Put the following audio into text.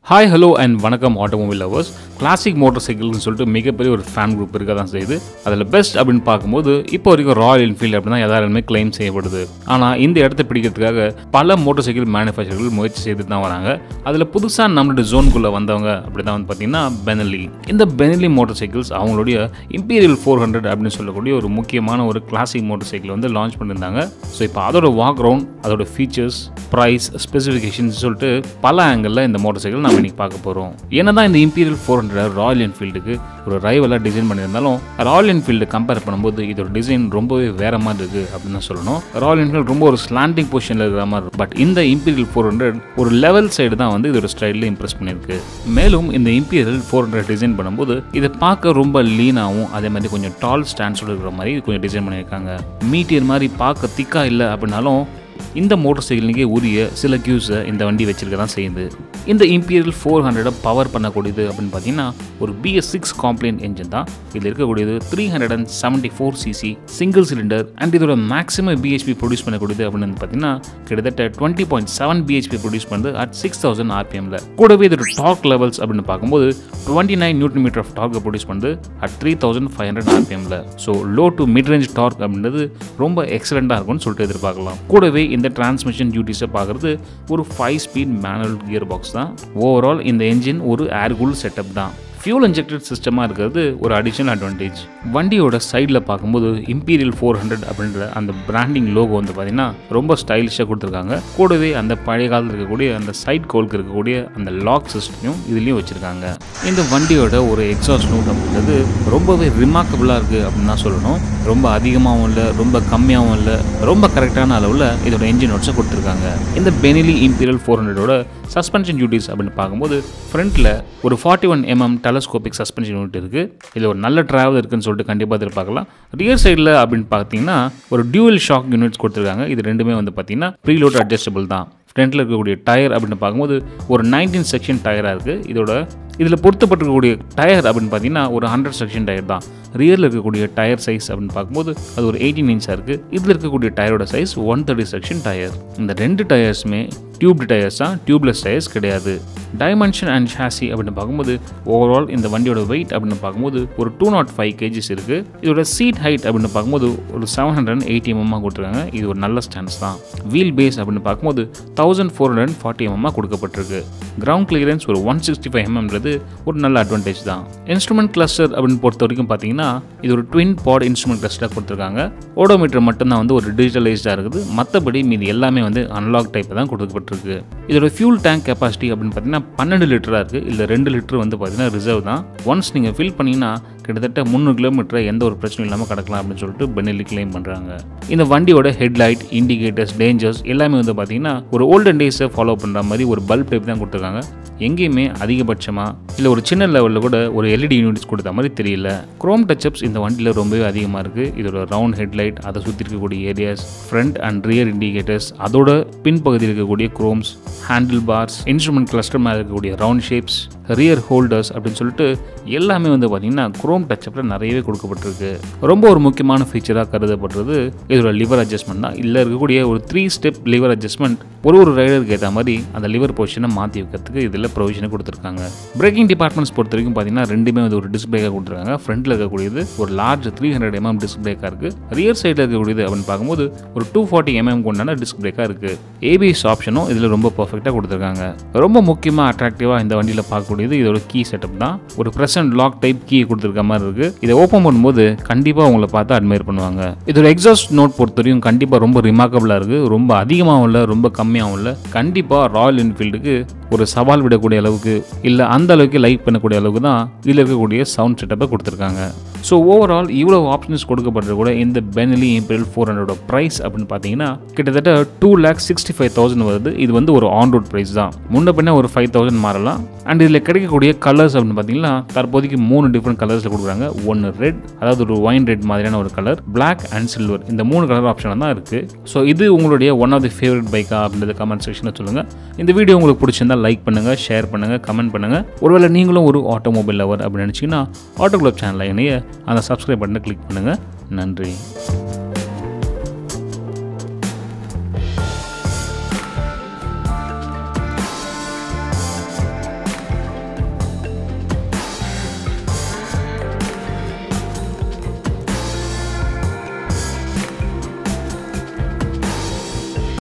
hi hello and வணக்கம் automobile lovers classic motor சைக்கிள்னு சொல்லிட்டு மிகப்பெரிய ஒரு ஃபேன் குரூப் இருக்க தான் செய்யுது அதில் பெஸ்ட் அப்படின்னு பார்க்கும்போது இப்போ வரைக்கும் ராயல் என்ஃபீல்டு அப்படின்னு தான் எல்லாருமே கிளைம் செய்யப்படுது ஆனால் இந்த இடத்த பிடிக்கிறதுக்காக பல மோட்டார் சைக்கிள் மேனுஃபேக்சர்கள் முயற்சி செய்து தான் வராங்க அதில் புதுசாக நம்மளோட ஜோனுக்குள்ளே வந்தவங்க அப்படி தான் வந்து பார்த்தீங்கன்னா பெனலி இந்த பெனலி மோட்டார் சைக்கிள்ஸ் அவங்களுடைய இம்பீரியல் ஃபோர் ஹண்ட்ரட் அப்படின்னு சொல்லக்கூடிய ஒரு முக்கியமான ஒரு கிளாசிக் மோட்டார் சைக்கிள் வந்து லான்ச் பண்ணியிருந்தாங்க ஸோ இப்போ அதோட வாக் ரவுண்ட் அதோட ஃபீச்சர்ஸ் ப்ரைஸ் ஸ்பெசிஃபிகேஷன்ஸ் சொல்லிட்டு பல ஆங்கிளில் இந்த மோட்டார் சைக்கிள் நம்ம இன்னைக்கு பார்க்க போகிறோம் என்னதான் இந்த இம்பீரியல் ஃபோர் ஹண்ட்ரட் ராயல் என்ஃபீல்டுக்கு ஒரு ரைவலாக டிசைன் பண்ணியிருந்தாலும் ராயல் என்ஃபீல்டு கம்பேர் பண்ணும்போது இதோட டிசைன் ரொம்பவே வேற மாதிரி இருக்கு அப்படின்னு தான் சொல்லணும் ராயல் என்ஃபீல்டு ரொம்ப ஒரு ஸ்லாண்டிங் பொசிஷனில் இருக்கிற மாதிரி இருக்கும் பட் இந்த இம்பீரியல் ஃபோர் ஹண்ட்ரட் ஒரு லெவல் சைடு தான் வந்து இதோட ஸ்டைலில் இம்ப்ரெஸ் பண்ணியிருக்கு மேலும் இந்த இம்பீரியல் ஃபோர் ஹண்ட்ரட் டிசைன் பண்ணும்போது இதை பார்க்க ரொம்ப லீனாகவும் அதே மாதிரி கொஞ்சம் டால் ஸ்டாண்ட்ஸோட இருக்கிற மாதிரி கொஞ்சம் டிசைன் பண்ணியிருக்காங்க மீட்டியர் மாதிரி பார்க்க திக்காக இல்லை அப்படின்னாலும் இந்த மோட்டார் சைக்கிளுக்கே உரிய சில கியூஸை இந்த வண்டி வச்சிருக்க தான் செய்யுது இந்த இம்பீரியல் ஃபோர் ஹண்ட்ரடை பவர் பண்ணக்கூடியது அப்படின்னு பார்த்தீங்கன்னா ஒரு பிஎஸ் சிக்ஸ் காம்ப்ளைண்ட் என்ஜின் தான் இதில் இருக்கக்கூடியது three hundred and seventy four cc single cylinder and இதோட மேக்ஸிமம் பிஹெச்பி ப்ரொடியூஸ் பண்ணக்கூடியது அப்படின்னு வந்து பார்த்தீங்கன்னா கிட்டத்தட்ட டுவெண்ட்டி பாயிண்ட் செவன் பிஹெச்பி ப்ரொடியூஸ் பண்ணுது அட் சிக்ஸ் தௌசண்ட் ஆர்பிஎம்ல கூடவே இதோட டார்க் லெவல்ஸ் அப்படின்னு பார்க்கும்போது twenty nine newton metre of டார்க்கை ப்ரொடியூஸ் பண்ணுது at three thousand five hundred ஆர்பிஎம்ல so low to mid range torque அப்படின்றது ரொம்ப எக்ஸலண்ட்டாக இருக்கும்னு சொல்லிட்டு எதிர்பார்க்கலாம் கூடவே இந்த டிரான்ஸ்மிஷன் டியூட்டிஸை பார்க்குறது ஒரு five speed manual gear box தான் ஓவரால் இந்த என்ஜின் ஒரு ஏர் கூல் செட்டப் தான் ஃபியூல் இன்ஜெக்டட் சிஸ்டமாக இருக்கிறது ஒரு அடிஷனல் அட்வான்டேஜ் வண்டியோட சைடில் பார்க்கும்போது இம்பீரியல் ஃபோர் ஹண்ட்ரட் அப்படின்ற அந்த பிராண்டிங் லோகோ வந்து பார்த்தீங்கன்னா ரொம்ப ஸ்டைலிஷாக கொடுத்துருக்காங்க கூடவே அந்த பழைய காலத்தில் இருக்கக்கூடிய அந்த சைட் கோலுக்கு இருக்கக்கூடிய அந்த லாக் சிஸ்டமையும் இதுலேயும் வச்சுருக்காங்க இந்த வண்டியோட ஒரு எக்ஸாஸ்ட் நோட் அப்படின்றது ரொம்பவே ரிமார்க்கபுளாக இருக்குது அப்படின்னு தான் சொல்லணும் ரொம்ப அதிகமாகவும் இல்லை ரொம்ப கம்மியாகவும் இல்லை ரொம்ப கரெக்டான அளவில் இதோட என்ஜின் நோட்ஸை கொடுத்துருக்காங்க இந்த பெனிலி இம்பீரியல் ஃபோர் ஹண்ட்ரடோட சஸ்பென்ஷன் டியூட்டிஸ் அப்படின்னு பார்க்கும்போது ஃப்ரண்ட்டில் ஒரு forty one mm telescopic suspension unit இருக்குது இதில் ஒரு நல்ல ட்ராவல் இருக்குன்னு சொல்லிட்டு கண்டிப்பாக எதிர்பார்க்கலாம் ரியர் சைடில் அப்படின்னு பார்த்தீங்கன்னா ஒரு டியூவல் ஷாக் யூனிட்ஸ் கொடுத்துருக்காங்க இது ரெண்டுமே வந்து பார்த்தீங்கன்னா ப்ரீலோட் அட்ஜஸ்டபிள் தான் ஃப்ரண்ட்டில் இருக்கக்கூடிய டயர் அப்படின்னு பார்க்கும்போது ஒரு நைன்டீன் செக்ஷன் டயராக இருக்குது இதோட இதில் பொருத்தப்பட்டிருக்கக்கூடிய டயர் அப்படின்னு பார்த்தீங்கன்னா ஒரு ஹண்ட்ரட் செக்ஷன் டயர் தான் ரியரில் இருக்கக்கூடிய டயர் சைஸ் அப்படின்னு பார்க்கும்போது அது ஒரு எயிட்டீன் இன்ச்சாக இருக்குது இதில் இருக்கக்கூடிய டயரோட size one thirty section tyre இந்த ரெண்டு டயர்ஸுமே டியூப்டு டயர்ஸ் தான் டியூப்லெஸ் டயர்ஸ் கிடையாது டைமென்ஷன் அண்ட் ஷாசி அப்படின்னு பார்க்கும்போது ஓவரால் இந்த வண்டியோட வெயிட் அப்படின்னு பார்க்கும்போது ஒரு டூ நாட் ஃபைவ் கேஜிஸ் இருக்குது இதோட சீட் ஹைட் அப்படின்னு பார்க்கும்போது ஒரு செவன் ஹண்ட்ரட் எயிட்டி எம்எம்மாக கொடுத்துருக்காங்க இது ஒரு நல்ல ஸ்டாண்ட்ஸ் தான் வீல் பேஸ் அப்படின்னு பார்க்கும்போது தௌசண்ட் ஃபோர் ஹண்ட்ரட் ஃபார்ட்டி எம்எம்மாக கொடுக்கப்பட்டிருக்கு கிரவுண்ட் கிளியரன்ஸ் ஒரு ஒன் சிக்ஸ்டி ஃபைவ் எம்எம்ன்றது ஒரு நல்ல அட்வான்டேஜ் தான் இன்ஸ்ட்ருமெண்ட் கிளஸ்டர் அப்படின்னு பொறுத்த வரைக்கும் பார்த்தீங்கன்னா இது ஒரு ட்வின் பாட் இன்ஸ்ட்ருமெண்ட் கிளஸ்டராக கொடுத்துருக்காங்க ஓடோமீட்டர் மட்டும்தான் வந்து ஒரு டிஜிட்டலைஸ்டாக இருக்குது மற்றபடி மீது எல்லாமே வந்து அன்லாக் டைப் தான் கொடுக்கப்பட்டிருக்கு இதோட ஃபியூல் டேங்க் கெப்பாசிட்டி அப்படின்னு பார்த்தீங்கன்னா பன்னெண்டு லிட்டராக இருக்குது இல்லை ரெண்டு லிட்டர் வந்து பார்த்தீங்கன்னா ரிசர்வ் தான் ஒன்ஸ் நீங்கள் ஃபில் பண்ணிங்கன்னா கிட்டத்தட்ட முந்நூறு கிலோமீட்டர் எந்த ஒரு பிரச்சனையும் இல்லாமல் கிடக்கலாம் அப்படின்னு சொல்லிட்டு பெனிலி கிளைம் பண்ணுறாங்க இந்த வண்டியோட ஹெட்லைட் இண்டிகேட்டர்ஸ் டேஞ்சர்ஸ் எல்லாமே வந்து பார்த்தீங்கன்னா ஒரு ஓல்டன் டேஸை ஃபாலோ பண்ணுற மாதிரி ஒரு பல்ப் டைப் தான் கொடுத்துருக்காங்க எங்கேயுமே அதிகபட்சமாக இல்லை ஒரு சின்ன லெவலில் கூட ஒரு எல்இடி யூனிட்ஸ் கொடுத்த மாதிரி தெரியல குரோம் டச்சப்ஸ் இந்த வண்டியில் ரொம்பவே அதிகமாக இருக்குது இதோட ரவுண்ட் ஹெட்லைட் அதை சுற்றி இருக்கக்கூடிய areas front and rear indicators அதோட பின்பகுதியில் இருக்கக்கூடிய chromes handle bars instrument cluster மேலே இருக்கக்கூடிய ரவுண்ட் ஷேப்ஸ் ரியர் ஹோல்டர்ஸ் அப்படின்னு சொல்லிட்டு எல்லாமே வந்து பார்த்திங்கன்னா குரோம் டச்சப்பில் நிறையவே கொடுக்கப்பட்டிருக்கு ரொம்ப ஒரு முக்கியமான ஃபீச்சராக கருதப்படுறது இதோட லிவர் அட்ஜஸ்ட்மெண்ட் தான் இல்லை இருக்கக்கூடிய ஒரு த்ரீ ஸ்டெப் லிவர் அட்ஜஸ்ட்மெண்ட் ஒரு ஒரு ரைடருக்கு ஏற்ற மாதிரி அந்த லிவர் பொசிஷனை மாற்றி வைக்கிறதுக்கு இதில் ப்ரொவிஷனை கொடுத்துருக்காங்க பிரேக்கிங் டிபார்ட்மெண்ட்ஸ் பொறுத்த வரைக்கும் பார்த்தீங்கன்னா ரெண்டுமே வந்து ஒரு டிஸ்க் பிரேக்காக கொடுத்துருக்காங்க ஃப்ரண்ட்டில் இருக்கக்கூடியது ஒரு large three hundred mm disc பிரேக்காக இருக்குது ரியர் சைடில் இருக்கக்கூடியது அப்படின்னு பார்க்கும்போது ஒரு டூ ஃபார்ட்டி எம்எம் கொண்டான டிஸ்க் பிரேக்காக இருக்குது ஏபிஎஸ் ஆப்ஷனும் இதில் ரொம்ப பர்ஃபெக்டாக கொடுத்துருக்காங்க ரொம்ப முக்கியமாக அட்ராக்டிவாக இந்த வண்டியில் பார்க்கக்கூடியது இதோட கீ செட்டப் தான் ஒரு ப்ரெசன்ட் லாக் டைப் கீ கொடுத்துருக்க மாதிரி இருக்குது இதை ஓப்பன் பண்ணும்போது கண்டிப்பாக உங்களை பார்த்து அட்மையர் பண்ணுவாங்க இதோட எக்ஸாஸ்ட் நோட் பொறுத்தவரையும் கண்டிப்பாக ரொம்ப ரிமார்க்கபிளாக இருக்குது ரொம்ப அதிகமாகவும் இல்லை ரொம்ப கம்மியாகவும் இல்லை கண்டிப்பாக ராயல் என்ஃபீல்டுக்கு ஒரு சவால் விடக்கூடிய அளவுக்கு இல்லை அந்த அளவுக்கு லைக் பண்ணக்கூடிய அளவுக்கு தான் இதில் இருக்கக்கூடிய சவுண்ட் செட்டப்பை கொடுத்துருக்காங்க ஸோ ஓவரால் இவ்வளோ ஆப்ஷன்ஸ் கொடுக்கப்பட்டது கூட இந்த பெனலி இம்பீரியல் ஃபோர் ஹண்ட்ரடோட ப்ரைஸ் அப்படின்னு பார்த்தீங்கன்னா கிட்டத்தட்ட two lakh sixty five thousand வருது இது வந்து ஒரு ஆன் ரோட் ப்ரைஸ் தான் முன்ன பின்ன ஒரு ஃபைவ் தௌசண்ட் மாறலாம் அண்ட் இதில் கிடைக்கக்கூடிய கலர்ஸ் அப்படின்னு பார்த்தீங்கன்னா தற்போதைக்கு மூணு டிஃப்ரெண்ட் கலர்ஸில் கொடுக்குறாங்க ஒன்று ரெட் அதாவது ஒரு ஒயின் ரெட் மாதிரியான ஒரு கலர் பிளாக் அண்ட் சில்வர் இந்த மூணு கலர் ஆப்ஷன் தான் இருக்குது ஸோ இது உங்களுடைய ஒன் ஆஃப் தி ஃபேவரட் பைக்கா அப்படின்றத கமெண்ட் செக்ஷனில் சொல்லுங்கள் இந்த வீடியோ உங்களுக்கு பிடிச்சிருந்தா லைக் பண்ணுங்கள் ஷேர் பண்ணுங்கள் கமெண்ட் பண்ணுங்கள் ஒருவேளை நீங்களும் ஒரு ஆட்டோமொபைல் லவர் அப்படின்னு நினச்சிங்கன்னா ஆட்டோ கிளப் சேனலில் இணைய அந்த சப்ஸ்கிரைப் பட்டனை கிளிக் பண்ணுங்கள் நன்றி